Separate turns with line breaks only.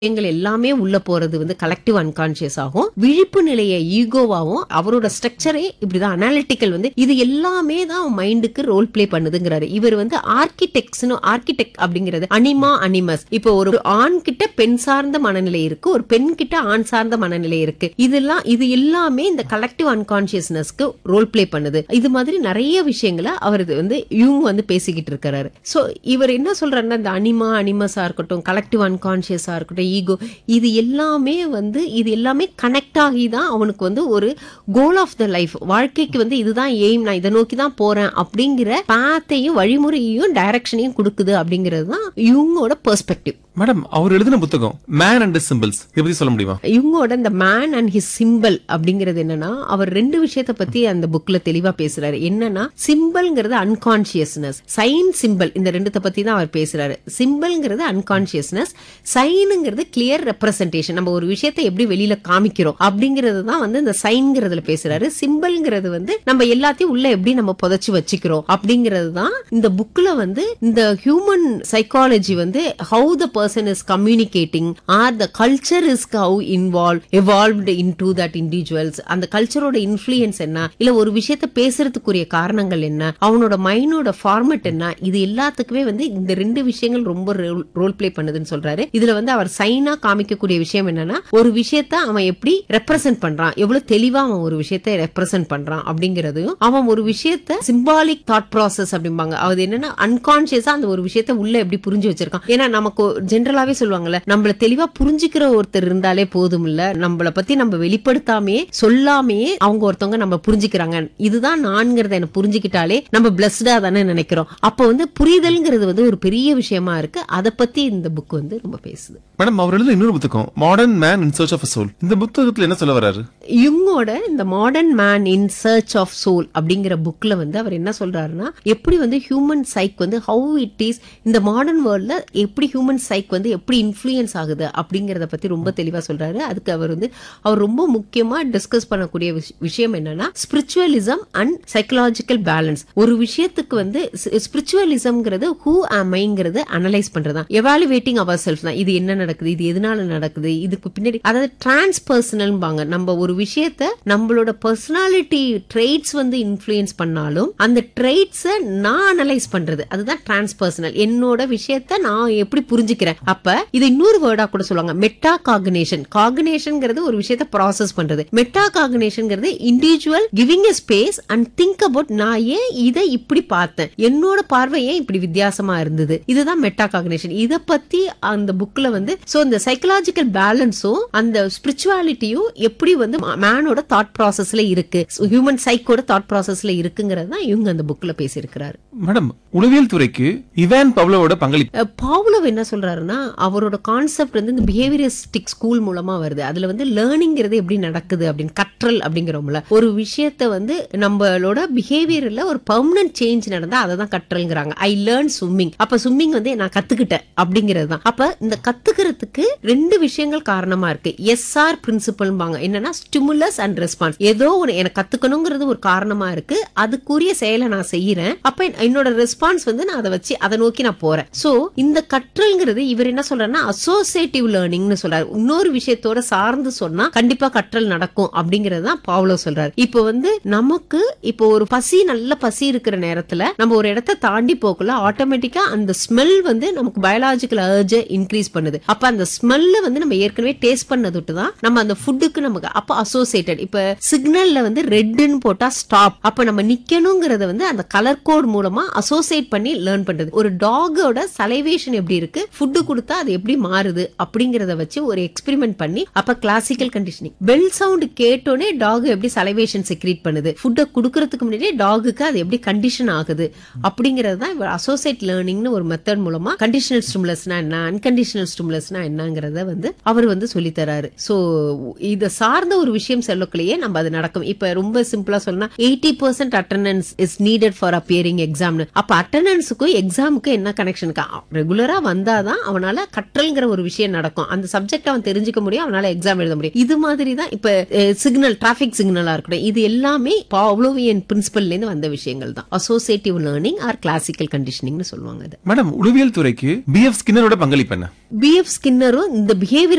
விஷயங்கள் எல்லாமே உள்ள போறது வந்து கலெக்டிவ் அன்கான்சியஸ் ஆகும் விழிப்பு நிலைய ஈகோவாவும் அவரோட ஸ்ட்ரக்சரே இப்படிதான் அனாலிட்டிக்கல் வந்து இது எல்லாமே தான் மைண்டுக்கு ரோல் ப்ளே பண்ணுதுங்கிறாரு இவர் வந்து ஆர்கிடெக்ட்ஸ்னு ஆர்கிடெக்ட் அப்படிங்கிறது அனிமா அனிமஸ் இப்போ ஒரு ஆண் கிட்ட பெண் சார்ந்த மனநிலை இருக்கு ஒரு பெண் கிட்ட ஆண் சார்ந்த மனநிலை இருக்கு இதெல்லாம் இது எல்லாமே இந்த கலெக்டிவ் அன்கான்சியஸ்னஸ்க்கு ரோல் ப்ளே பண்ணுது இது மாதிரி நிறைய விஷயங்களை அவர் இது வந்து இவங்க வந்து பேசிக்கிட்டு இருக்கிறாரு சோ இவர் என்ன சொல்றாருன்னா இந்த அனிமா அனிமஸா இருக்கட்டும் கலெக்டிவ் அன்கான்சியஸா இருக்கட்டும் ஈகோ இது எல்லாமே வந்து இது எல்லாமே கனெக்ட் ஆகி தான் அவனுக்கு வந்து ஒரு கோல் ஆஃப் த லைஃப் வாழ்க்கைக்கு வந்து இதுதான் எய்ம் நான் இதை நோக்கி தான் போறேன் அப்படிங்கிற பாத்தையும் வழிமுறையையும் டைரக்ஷனையும் கொடுக்குது அப்படிங்கிறது தான் இவங்களோட பெர்ஸ்பெக்டிவ்
மேடம் அவர் எழுதின புத்தகம் மேன் அண்ட் சிம்பிள்ஸ் இதை பத்தி சொல்ல முடியுமா
இவங்களோட இந்த மேன் அண்ட் ஹிஸ் சிம்பிள் அப்படிங்கிறது என்னன்னா அவர் ரெண்டு விஷயத்த பத்தி அந்த புக்ல தெளிவா பேசுறாரு என்னன்னா சிம்பிள்ங்கிறது அன்கான்சியஸ்னஸ் சைன் சிம்பிள் இந்த ரெண்டுத்த பத்தி தான் அவர் பேசுறாரு சிம்பிள்ங்கிறது அன்கான்சியஸ்னஸ் சைனுங்கிறது கிளியர் ரெப்ரசன்டேஷன் நம்ம ஒரு விஷயத்தை எப்படி வெளியில காமிக்கிறோம் அப்படிங்கிறது தான் வந்து இந்த சைன்ங்கிறதுல பேசுறாரு சிம்பிள்ங்கிறது வந்து நம்ம எல்லாத்தையும் உள்ள எப்படி நம்ம புதைச்சு வச்சுக்கிறோம் அப்படிங்கிறது தான் இந்த புக்ல வந்து இந்த ஹியூமன் சைக்காலஜி வந்து how the person is communicating or the culture is how involve evolved in to that individuals அந்த கல்ச்சரோட இன்ஃபுளுயன்ஸ் என்ன இல்ல ஒரு விஷயத்த பேசுறதுக்குரிய காரணங்கள் என்ன அவனோட மைண்டோட ஃபார்மட் என்ன இது எல்லாத்துக்குமே வந்து இந்த ரெண்டு விஷயங்கள் ரொம்ப ரோல் ப்ளே பண்ணுதுன்னு சொல்றாரு இதுல வந்து அவர் சைனா காமிக்கக்கூடிய விஷயம் என்னன்னா ஒரு விஷயத்த அவன் எப்படி ரெப்ரசென்ட் பண்றான் எவ்வளவு தெளிவா அவன் ஒரு விஷயத்த ரெப்ரசென்ட் பண்றான் அப்படிங்கறதையும் அவன் ஒரு விஷயத்த சிம்பாலிக் தாட் ப்ராசஸ் அப்படிம்பாங்க அது என்னன்னா அன்கான்சியஸா அந்த ஒரு விஷயத்த உள்ள எப்படி புரிஞ்சு வச்சிருக்கான் ஏன்னா நமக்கு ஜென்ரலாவே சொல்லுவாங்கல்ல நம்மள தெளிவா புரிஞ்சுக்கிற ஒருத்தர் இருந்தாலே போதும் இல்ல நம்மள பத்தி நம்ம வெளிப்படுத்தாமையே சொல்லாமையே அவங்க ஒருத்தவங்க நம்ம புரிஞ்சுக்கிறாங்க இதுதான் நான்கிறத என்ன புரிஞ்சுக்கிட்டாலே நம்ம பிளஸ்டா தானே நினைக்கிறோம் அப்ப வந்து புரிதல்ங்கிறது வந்து ஒரு பெரிய விஷயமா இருக்கு அதை பத்தி இந்த புக் வந்து ரொம்ப பேசுது
மேடம் அவர் எழுதின இன்னொரு புத்தகம் modern man in search of soul இந்த புத்தகத்துல என்ன சொல்ல வராரு
இவங்களோட இந்த modern man in search of soul அப்படிங்கிற புக்ல வந்து அவர் என்ன சொல்றாருன்னா எப்படி வந்து ஹியூமன் சைக் வந்து ஹவு இட் இஸ் இந்த மாடர்ன் வேர்ல்ட்ல எப்படி ஹியூமன் சைக் வந்து எப்படி இன்ஃப்ளூயன்ஸ் ஆகுது அப்படிங்கறத பத்தி ரொம்ப தெளிவா சொல்றாரு அதுக்கு அவர் வந்து அவர் ரொம்ப முக்கியமா டிஸ்கஸ் பண்ணக்கூடிய விஷ- விஷயம் என்னன்னா ஸ்பிரிச்சுவலிசம் அண்ட் சைக்கலாஜிக்கல் பேலன்ஸ் ஒரு விஷயத்துக்கு வந்து ஸ்பிரிச்சுவலிசம்ங்கிறது ஹூ ஆமைங்கிறது அனலைஸ் பண்றதா எவாலுவேட்டிங் அவர் செல்ஃப் தான் இது என்ன நடக்குது இது எதனால நடக்குது இதுக்கு பின்னாடி அதாவது டிரான்ஸ்பர்சனல்பாங்க நம்ம ஒரு விஷயத்த நம்மளோட பர்சனாலிட்டி ட்ரெய்ட்ஸ் வந்து இன்ஃப்ளூயன்ஸ் பண்ணாலும் அந்த ட்ரெய்ட்ஸ நான் அனலைஸ் பண்றது அதுதான் டிரான்ஸ்பர்சனல் என்னோட விஷயத்த நான் எப்படி புரிஞ்சுக்கிறேன் அப்ப இது இன்னொரு வேர்டா கூட சொல்லுவாங்க மெட்டா காகுனேஷன் காகுனேஷன்ங்கிறது ஒரு விஷயத்த ப்ராசஸ் பண்றது மெட்டா காகுனேஷன்ங்கிறது individual giving a space and think about நான் ஏன் இதை இப்படி பார்த்தேன் என்னோட பார்வை ஏன் இப்படி வித்தியாசமா இருந்தது இதுதான் மெட்டா காகுனேஷன் இத பத்தி அந்த புக்ல வந்து சோ இந்த சைக்கலாஜிக்கல் பேலன்ஸும் அந்த ஸ்பிரிச்சுவாலிட்டியும் எப்படி வந்து மேனோட தாட் ப்ராசஸ்ல இருக்கு ஹியூமன் சைக்கோட தாட் ப்ராசஸ்ல இருக்குங்கிறது தான் இவங்க அந்த புக்ல பேசியிருக்கிறாரு
மேடம் உளவியல் துறைக்கு இவான் பவ்லோவோட பங்களிப்பு
அஹ் பாவ்லோவ் என்ன சொல்றாருன்னா அவரோட கான்செப்ட் வந்து இந்த பிஹேவியரிஸ்டிக் ஸ்கூல் மூலமா வருது அதுல வந்து லேர்னிங்கிறது எப்படி நடக்குது அப்படின்னு கற்றல் அப்படிங்கிறோம்ல ஒரு விஷயத்த வந்து நம்மளோட பிஹேவியர்ல ஒரு பெர்மனன்ட் சேஞ்ச் நடந்தா அதை தான் கற்றல்ங்கிறாங்க ஐ லேர்ன் ஸ்விம்மிங் அப்ப ஸ்விம்மிங் வந்து நான் கத்துக்கிட்டேன் அப்படிங்கிறது தான் அப்ப இந்த கத்துக்கிறதுக்கு ரெண்டு விஷயங்கள் காரணமா இருக்கு எஸ்ஆர் பிரின்சிபல்பாங்க என்னன்னா ஸ்டிமுலஸ் அண்ட் ரெஸ்பான்ஸ் ஏதோ ஒன்று எனக்கு கத்துக்கணுங்கிறது ஒரு காரணமா இருக்கு அதுக்குரிய செயலை நான் செய்யறேன் அப்ப என்னோட ரெஸ்பான்ஸ் வந்து நான் அதை வச்சு அதை நோக்கி நான் போறேன் சோ இந்த கற்றல்ங்கிறது இவர் என்ன சொல்றாருன்னா அசோசியேட்டிவ் லேர்னிங்னு சொல்றாரு இன்னொரு விஷயத்தோட சார்ந்து சொன்னா கண்டிப்பா கற்றல் நடக்கும் அப்படிங்கறது தான் பாவ்லோ சொல்றாரு இப்போ வந்து நமக்கு இப்போ ஒரு பசி நல்ல பசி இருக்கிற நேரத்துல நம்ம ஒரு இடத்த தாண்டி போக்குள்ள ஆட்டோமேட்டிக்கா அந்த ஸ்மெல் வந்து நமக்கு பயாலாஜிக்கல் அர்ஜ இன்க்ரீஸ் பண்ணுது அப்ப அந்த ஸ்மெல்ல வந்து நம்ம ஏற்கனவே டேஸ்ட் பண்ணதுட்டு தான் நம்ம அந்த ஃபுட்டுக்கு நமக்கு அப்ப அசோசியேட்டட் இப்ப சிக்னல்ல வந்து ரெட்னு போட்டா ஸ்டாப் அப்ப நம்ம நிக்கணுங்கிறத வந்து அந்த கலர் கோட் மூலமா அசோசியேட் பண்ணி லேர்ன் பண்றது ஒரு டாகோட சலைவேஷன் எப்படி இருக்கு ஃபுட்டு கொடுத்தா அது எப்படி மாறுது அப்படிங்கறத வச்சு ஒரு எக்ஸ்பெரிமெண்ட் பண்ணி அப்ப கிளாசிக்கல் கண்டிஷனிங் பெல் சவுண்ட் கேட்டோனே டாக் எப்படி சலைவேஷன் செக்ரீட் பண்ணுது ஃபுட்டை கொடுக்கறதுக்கு முன்னாடியே டாகுக்கு அது எப்படி கண்டிஷன் ஆகுது அப்படிங்கறது தான் இவர் அசோசியேட் லேர்னிங்னு ஒரு மெத்தட் மூலமா கண்டிஷனல் ஸ்டிமுலஸ்னா என்ன அன்கண்டிஷனல் ஸ்டிமுலஸ்னா என்னங்கறத வந்து அவர் வந்து சொல்லி தராரு சோ இத சார்ந்த ஒரு விஷயம் சொல்லக்குள்ளேயே நம்ம அது நடக்கும் இப்ப ரொம்ப சிம்பிளா சொன்னா eighty percent attendance is needed for appearing எக்ஸாம்னு அப்ப அட்டண்டன்ஸுக்கும் எக்ஸாமுக்கும் என்ன கனெக்ஷன் ரெகுலரா வந்தாதான் அவனால கற்றல்ங்கிற ஒரு விஷயம் நடக்கும் அந்த சப்ஜெக்ட் அவன் தெரிஞ்சுக்க முடியும் அவனால எக்ஸாம் எழுத முடியும் இது மாதிரி தான் இப்ப சிக்னல் டிராபிக் சிக்னலா இருக்கட்டும் இது எல்லாமே பாவ்லோவியன் பிரின்சிபல்ல இருந்து வந்த விஷயங்கள் தான் அசோசியேட்டிவ் லேர்னிங் ஆர் கிளாசிக்கல் கண்டிஷனிங்னு சொல்லுவாங்க இது
மேடம் உளவியல் துறைக்கு பி எஃப் ஸ்கின்னரோட பங்களிப்பு என்ன
பிஎஃப் ஸ்கின்னரும் இந்த பிஹேவியர்